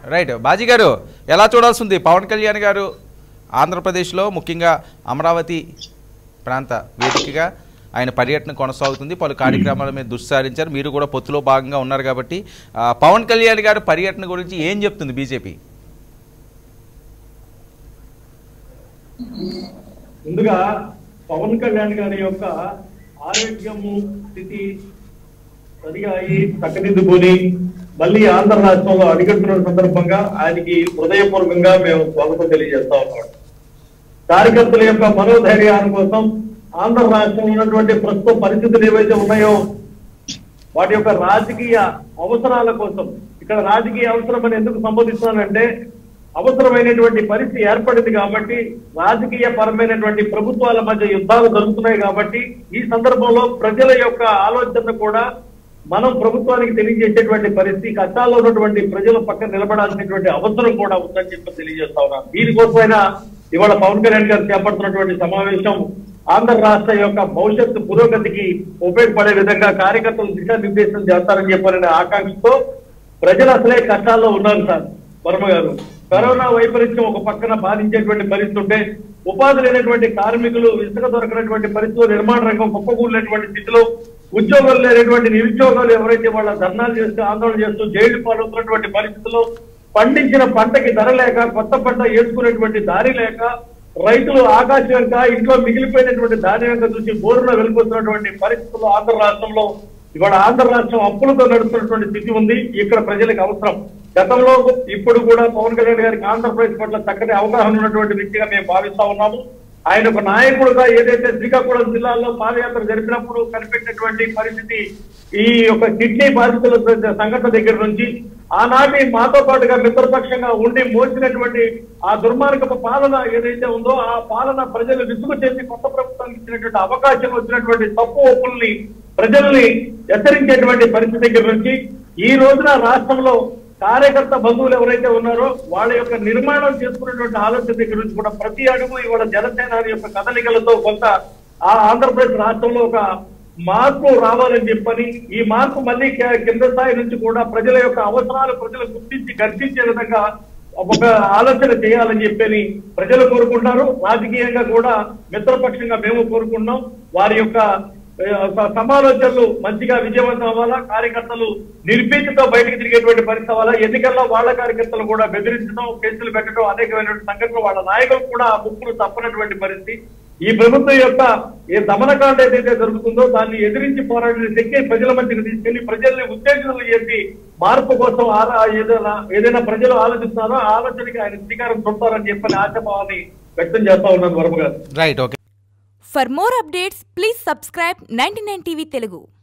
Right bhaji గారు ఎలా చూడాల్సి ఉంది పవన్ కళ్యాణ్ గారు ఆంధ్రప్రదేశ్లో ముఖ్యంగా అమరావతి ప్రాంత వేదికగా ఆయన పర్యటన కొనసాగుతుంది పలు కార్యక్రమాల మీద దృష్టి సారించారు మీరు కూడా పొత్తులో భాగంగా ఉన్నారు కాబట్టి ఆ, పవన్ కళ్యాణ్ గారు పర్యటన గురించి ఏం చెప్తుంది బీజేపీ ముందుగా పవన్ కళ్యాణ్ గారి యొక్క ఆరోగ్యము స్థితి సరిగా అయి చక్కదిద్దుకొని మళ్ళీ ఆంధ్ర రాష్ట్రంలో అడుగుతున్న సందర్భంగా ఆయనకి హృదయపూర్వకంగా మేము స్వాగతం తెలియజేస్తా ఉన్నాం కార్యకర్తల యొక్క మనోధైర్యాన్ని కోసం ఆంధ్ర రాష్ట్రంలో ఉన్నటువంటి ప్రస్తుత పరిస్థితులు ఏవైతే ఉన్నాయో వాటి యొక్క రాజకీయ అవసరాల కోసం ఇక్కడ రాజకీయ అవసరం అని ఎందుకు సంబోధిస్తున్నానంటే అవసరమైనటువంటి పరిస్థితి ఏర్పడింది కాబట్టి రాజకీయ పరమైనటువంటి ప్రభుత్వాల మధ్య యుద్ధాలు జరుగుతున్నాయి కాబట్టి ఈ సందర్భంలో ప్రజల యొక్క ఆలోచన కూడా మనం ప్రభుత్వానికి తెలియజేసేటువంటి పరిస్థితి కష్టాల్లో ఉన్నటువంటి ప్రజల పక్కన నిలబడాల్సినటువంటి అవసరం కూడా ఉందని చెప్పి తెలియజేస్తా ఉన్నాను దీనికోసమైనా ఇవాళ పవన్ కళ్యాణ్ గారు చేపడుతున్నటువంటి సమావేశం ఆంధ్ర రాష్ట్ర యొక్క భవిష్యత్తు పురోగతికి ఉపయోగపడే విధంగా కార్యకర్తలు దిశానిర్దేశం చేస్తారని చెప్పాలనే ఆకాంక్షతో ప్రజలు అసలే కష్టాల్లో ఉన్నారు సార్ వర్మ గారు కరోనా వైపరీత్యం ఒక పక్కన బాధించేటువంటి పరిస్థితి ఉంటే ఉపాధి లేనటువంటి కార్మికులు ఇసుక దొరకనటువంటి పరిస్థితులు నిర్మాణ రంగం కుప్పకూలినటువంటి స్థితిలో ఉద్యోగాలు లేనటువంటి నిరుద్యోగాలు ఎవరైతే వాళ్ళ ధర్నాలు చేస్తూ ఆందోళన చేస్తూ జైలు పాలవుతున్నటువంటి పరిస్థితుల్లో పండించిన పంటకి ధర లేక కొత్త పంట వేసుకునేటువంటి దారి లేక రైతులు ఆకాశం వెనుక ఇంట్లో మిగిలిపోయినటువంటి ధాన్యం వెనుక చూసి బోరులో వెళ్ళిపోతున్నటువంటి పరిస్థితుల్లో ఆంధ్ర రాష్ట్రంలో ఇవాళ ఆంధ్ర రాష్ట్రం అప్పులతో నడుస్తున్నటువంటి స్థితి ఉంది ఇక్కడ ప్రజలకు అవసరం గతంలో ఇప్పుడు కూడా పవన్ కళ్యాణ్ గారికి ఆంధ్రప్రదేశ్ పట్ల చక్కటి అవగాహన ఉన్నటువంటి వ్యక్తిగా మేము భావిస్తా ఉన్నాము ఆయన ఒక నాయకుడుగా ఏదైతే శ్రీకాకుళం జిల్లాలో పాదయాత్ర జరిపినప్పుడు కనిపెట్టినటువంటి పరిస్థితి ఈ యొక్క కిడ్నీ బాధితుల సంఘటన దగ్గర నుంచి ఆనాటి మాతో పాటుగా మిత్రపక్షంగా ఉండి మోసినటువంటి ఆ దుర్మార్గపు పాలన ఏదైతే ఉందో ఆ పాలన ప్రజలు విసుగు చేసి కొత్త ప్రభుత్వానికి ఇచ్చినటువంటి అవకాశం వచ్చినటువంటి తప్పు ఒప్పుల్ని ప్రజల్ని హెచ్చరించేటువంటి పరిస్థితి దగ్గర నుంచి ఈ రోజున రాష్ట్రంలో కార్యకర్త బంధువులు ఎవరైతే ఉన్నారో వాళ్ళ యొక్క నిర్మాణం చేసుకున్నటువంటి ఆలోచన దగ్గర నుంచి కూడా ప్రతి అడుగు ఇవాళ జనసేన యొక్క కదలికలతో కొంత ఆ ఆంధ్రప్రదేశ్ రాష్ట్రంలో ఒక మార్పు రావాలని చెప్పని ఈ మార్పు మళ్ళీ కి- కింద స్థాయి నుంచి కూడా ప్రజల యొక్క అవసరాలు ప్రజలు గుర్తించి గర్తించే విధంగా ఒక ఆలోచన చేయాలని చెప్పని ప్రజలు కోరుకుంటున్నారు రాజకీయంగా కూడా మిత్రపక్షంగా మేము కోరుకుంటున్నాం వారి యొక్క ఆ, స- సమాలోచనలు మంచిగా విజయవంతం అవ్వాలా కార్యకర్తలు నిర్భీతితో బయటకు తిరిగేటువంటి పరిస్థితి అవ్వాలా ఎన్నికల్లో వాళ్ళ కార్యకర్తలు కూడా బెదిరించడం కేసులు పెట్టడం అనేకమైనటువంటి సంఘటనలు వాళ్ళ నాయకులు కూడా ఆ ముక్కులు తప్పనటువంటి పరిస్థితి ఈ ప్రభుత్వం యొక్క ఏ దమనకాండ ఏదైతే జరుగుతుందో దాన్ని ఎదిరించి పోరాడిన శక్తి ప్రజల మధ్యకి తీసుకెళ్లి ప్రజల్ని ఉత్తేజనలు చేసి మార్పు కోసం ఆరా- ఏదైనా ఏదైనా ప్రజలు ఆలోచిస్తున్నారో ఆ ఆలోచనకి ఆయన శ్రీకారం చుడతారని చెప్పని ఆశాభావాన్ని వ్యక్తం చేస్తా ఉన్నాను వర్మ గారు right okay For more updates, please subscribe 99 TV Telugu.